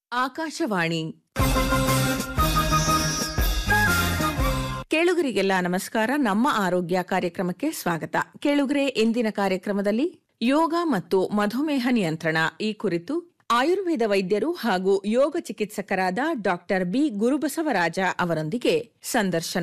ಆಕಾಶವಾಣಿ ಕೇಳುಗರಿಗೆಲ್ಲ ನಮಸ್ಕಾರ ನಮ್ಮ ಆರೋಗ್ಯ ಕಾರ್ಯಕ್ರಮಕ್ಕೆ ಸ್ವಾಗತ ಕೇಳುಗರೆ ಇಂದಿನ ಕಾರ್ಯಕ್ರಮದಲ್ಲಿ ಯೋಗ ಮತ್ತು ಮಧುಮೇಹ ನಿಯಂತ್ರಣ ಈ ಕುರಿತು ಆಯುರ್ವೇದ ವೈದ್ಯರು ಹಾಗೂ ಯೋಗ ಚಿಕಿತ್ಸಕರಾದ ಡಾಕ್ಟರ್ ಬಿ ಗುರುಬಸವರಾಜ ಅವರೊಂದಿಗೆ ಸಂದರ್ಶನ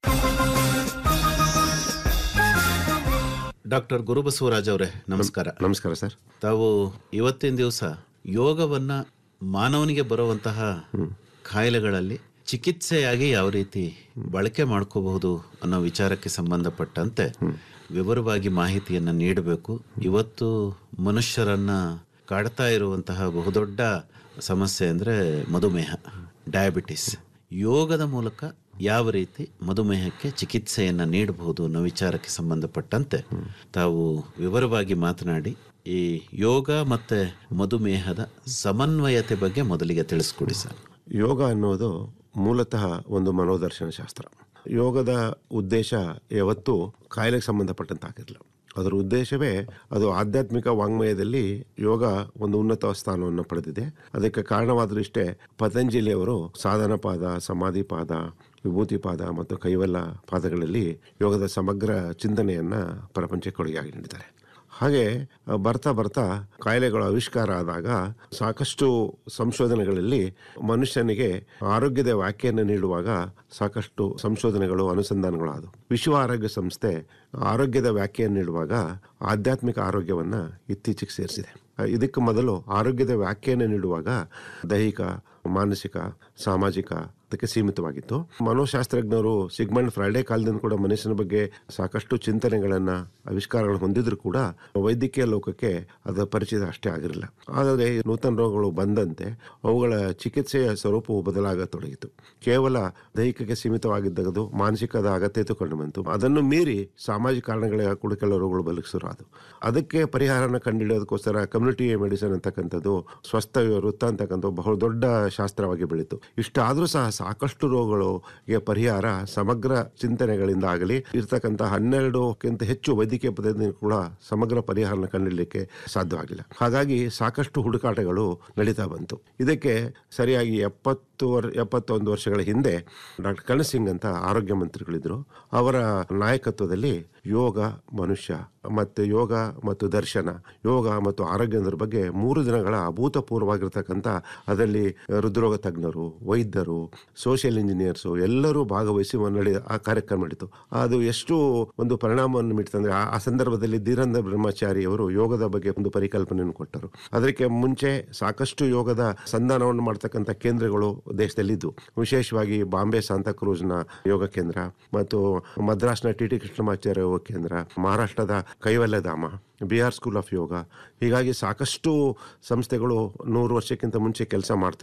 ಡಾಕ್ಟರ್ ಗುರುಬಸವರಾಜ್ ಅವರೇ ನಮಸ್ಕಾರ ನಮಸ್ಕಾರ ಸರ್ ತಾವು ಇವತ್ತಿನ ದಿವಸ ಯೋಗವನ್ನ ಮಾನವನಿಗೆ ಬರುವಂತಹ ಕಾಯಿಲೆಗಳಲ್ಲಿ ಚಿಕಿತ್ಸೆಯಾಗಿ ಯಾವ ರೀತಿ ಬಳಕೆ ಮಾಡ್ಕೋಬಹುದು ಅನ್ನೋ ವಿಚಾರಕ್ಕೆ ಸಂಬಂಧಪಟ್ಟಂತೆ ವಿವರವಾಗಿ ಮಾಹಿತಿಯನ್ನ ನೀಡಬೇಕು ಇವತ್ತು ಮನುಷ್ಯರನ್ನ ಕಾಡ್ತಾ ಇರುವಂತಹ ಬಹುದೊಡ್ಡ ಸಮಸ್ಯೆ ಅಂದ್ರೆ ಮಧುಮೇಹ ಡಯಾಬಿಟಿಸ್ ಯೋಗದ ಮೂಲಕ ಯಾವ ರೀತಿ ಮಧುಮೇಹಕ್ಕೆ ಚಿಕಿತ್ಸೆಯನ್ನ ನೀಡಬಹುದು ಅನ್ನೋ ವಿಚಾರಕ್ಕೆ ಸಂಬಂಧಪಟ್ಟಂತೆ ತಾವು ವಿವರವಾಗಿ ಮಾತನಾಡಿ ಈ ಯೋಗ ಮತ್ತೆ ಮಧುಮೇಹದ ಸಮನ್ವಯತೆ ಬಗ್ಗೆ ಮೊದಲಿಗೆ ತಿಳಿಸ್ಕೊಡಿ ಸರ್ ಯೋಗ ಅನ್ನೋದು ಮೂಲತಃ ಒಂದು ಮನೋದರ್ಶನ ಶಾಸ್ತ್ರ ಯೋಗದ ಉದ್ದೇಶ ಯಾವತ್ತೂ ಕಾಯಿಲೆಗೆ ಸಂಬಂಧಪಟ್ಟಂತಾಗಿರಲಿಲ್ಲ ಅದರ ಉದ್ದೇಶವೇ ಅದು ಆಧ್ಯಾತ್ಮಿಕ ವಾಂಗ್ಮಯದಲ್ಲಿ ಯೋಗ ಒಂದು ಉನ್ನತ ಸ್ಥಾನವನ್ನು ಪಡೆದಿದೆ ಅದಕ್ಕೆ ಕಾರಣವಾದರೂ ಇಷ್ಟೇ ಪತಂಜಲಿಯವರು ಸಾಧನ ಪಾದ ಸಮಾಧಿ ಪಾದ ವಿಭೂತಿ ಪಾದ ಮತ್ತು ಕೈವಲ್ಲ ಪಾದಗಳಲ್ಲಿ ಯೋಗದ ಸಮಗ್ರ ಚಿಂತನೆಯನ್ನ ಪ್ರಪಂಚಕ್ಕೆ ಕೊಡುಗೆಯಾಗಿ ನೀಡಿದ್ದಾರೆ ಹಾಗೆ ಅ, ಬರ್ತಾ ಬರ್ತಾ ಕಾಯಿಲೆಗಳ ಆವಿಷ್ಕಾರ ಆದಾಗ ಸಾಕಷ್ಟು ಸಂಶೋಧನೆಗಳಲ್ಲಿ ಮನುಷ್ಯನಿಗೆ ಆರೋಗ್ಯದ ವ್ಯಾಖ್ಯೆಯನ್ನು ನೀಡುವಾಗ ಸಾಕಷ್ಟು ಸಂಶೋಧನೆಗಳು ಅನುಸಂಧಾನಗಳು ಆದವು ವಿಶ್ವ ಆರೋಗ್ಯ ಸಂಸ್ಥೆ ಆರೋಗ್ಯದ ವ್ಯಾಖ್ಯೆಯನ್ನು ನೀಡುವಾಗ ಆಧ್ಯಾತ್ಮಿಕ ಆರೋಗ್ಯವನ್ನ ಇತ್ತೀಚೆಗೆ ಸೇರಿಸಿದೆ ಅ, ಇದಕ್ಕೆ ಮೊದಲು ಆರೋಗ್ಯದ ವ್ಯಾಖ್ಯೆಯನ್ನು ನೀಡುವಾಗ ದೈಹಿಕ ಮಾನಸಿಕ ಸಾಮಾಜಿಕ ಅದಕ್ಕೆ ಸೀಮಿತವಾಗಿತ್ತು ಮನೋಶಾಸ್ತ್ರಜ್ಞರು ಸಿಗ್ಮಂಡ್ ಫ್ರೈಡೆ ಕಾಲದಿಂದ ಕೂಡ ಮನುಷ್ಯನ ಬಗ್ಗೆ ಸಾಕಷ್ಟು ಚಿಂತನೆಗಳನ್ನ ಆವಿಷ್ಕಾರಗಳು ಹೊಂದಿದ್ರು ಕೂಡ ವೈದ್ಯಕೀಯ ಲೋಕಕ್ಕೆ ಅದರ ಪರಿಚಿತ ಅಷ್ಟೇ ಆಗಿರಲಿಲ್ಲ ಆದರೆ ನೂತನ ರೋಗಗಳು ಬಂದಂತೆ ಅವುಗಳ ಚಿಕಿತ್ಸೆಯ ಸ್ವರೂಪವು ಬದಲಾಗತೊಡಗಿತು ಕೇವಲ ದೈಹಿಕಕ್ಕೆ ಸೀಮಿತವಾಗಿದ್ದದು ಮಾನಸಿಕದ ಅಗತ್ಯತೆ ಕಂಡು ಬಂತು ಅದನ್ನು ಮೀರಿ ಸಾಮಾಜಿಕ ಕಾರಣಗಳ ಕೂಡ ಕೆಲವು ರೋಗಗಳು ಬಲಗಿಸರು ಅದು ಅದಕ್ಕೆ ಪರಿಹಾರನ ಕಂಡುಹಿಡಿಯೋದಕ್ಕೋಸ್ಕರ ಕಮ್ಯುನಿಟಿ ಮೆಡಿಸಿನ್ ಅಂತಕ್ಕಂಥದ್ದು ಸ್ವಸ್ಥ ವೃತ್ತ ಅಂತಕ್ಕಂಥ ಬಹಳ ದೊಡ್ಡ ಶಾಸ್ತ್ರವಾಗಿ ಬೆಳೀತು ಇಷ್ಟಾದರೂ ಸಹ ಸಾಕಷ್ಟು ರೋಗಗಳಿಗೆ ಪರಿಹಾರ ಸಮಗ್ರ ಚಿಂತನೆಗಳಿಂದ ಆಗಲಿ ಇರ್ತಕ್ಕಂಥ ಹನ್ನೆರಡುಕ್ಕಿಂತ ಹೆಚ್ಚು ವೈದ್ಯಕೀಯ ಪದ್ಧತಿಯಿಂದ ಕೂಡ ಸಮಗ್ರ ಪರಿಹಾರನ ಕಂಡುಹಿಡಲಿಕ್ಕೆ ಸಾಧ್ಯವಾಗಿಲ್ಲ ಹಾಗಾಗಿ ಸಾಕಷ್ಟು ಹುಡುಕಾಟಗಳು ನಡೀತಾ ಬಂತು ಇದಕ್ಕೆ ಸರಿಯಾಗಿ ಎಪ್ಪತ್ತು ವರ್ ಎಪ್ಪತ್ತೊಂದು ವರ್ಷಗಳ ಹಿಂದೆ ಡಾಕ್ಟರ್ ಕರಣ್ ಸಿಂಗ್ ಅಂತ ಆರೋಗ್ಯ ಮಂತ್ರಿಗಳಿದ್ರು ಅವರ ನಾಯಕತ್ವದಲ್ಲಿ ಯೋಗ ಮನುಷ್ಯ ಮತ್ತು ಯೋಗ ಮತ್ತು ದರ್ಶನ ಯೋಗ ಮತ್ತು ಆರೋಗ್ಯದ ಬಗ್ಗೆ ಮೂರು ದಿನಗಳ ಅಭೂತಪೂರ್ವವಾಗಿರ್ತಕ್ಕಂಥ ಅದರಲ್ಲಿ ಹೃದ್ರೋಗ ತಜ್ಞರು ವೈದ್ಯರು ಸೋಷಿಯಲ್ ಇಂಜಿನಿಯರ್ಸು ಎಲ್ಲರೂ ಭಾಗವಹಿಸಿ ನಡೆ ಆ ಕಾರ್ಯಕ್ರಮ ನಡೀತು ಅದು ಎಷ್ಟು ಒಂದು ಪರಿಣಾಮವನ್ನು ಮೀಡ್ತಂದ್ರೆ ಆ ಆ ಸಂದರ್ಭದಲ್ಲಿ ಧೀರಂದ್ರ ಬ್ರಹ್ಮಚಾರಿ ಅವರು ಯೋಗದ ಬಗ್ಗೆ ಒಂದು ಪರಿಕಲ್ಪನೆಯನ್ನು ಕೊಟ್ಟರು ಅದಕ್ಕೆ ಮುಂಚೆ ಸಾಕಷ್ಟು ಯೋಗದ ಸಂಧಾನವನ್ನು ಮಾಡ್ತಕ್ಕಂಥ ಕೇಂದ್ರಗಳು ದೇಶದಲ್ಲಿದ್ದು ವಿಶೇಷವಾಗಿ ಬಾಂಬೆ ಸಾಂತಾಕ್ರೂಸ್ನ ಯೋಗ ಕೇಂದ್ರ ಮತ್ತು ಮದ್ರಾಸ್ನ ಟಿ ಟಿ ಕೃಷ್ಣಮಾಚಾರ್ಯ ಯೋಗ ಕೇಂದ್ರ ಮಹಾರಾಷ್ಟ್ರದ ಕೈವಲ್ಯಧಾಮ ಬಿಹಾರ್ ಸ್ಕೂಲ್ ಆಫ್ ಯೋಗ ಹೀಗಾಗಿ ಸಾಕಷ್ಟು ಸಂಸ್ಥೆಗಳು ನೂರು ವರ್ಷಕ್ಕಿಂತ ಮುಂಚೆ ಕೆಲಸ ಮಾಡ್ತಿದ್ರು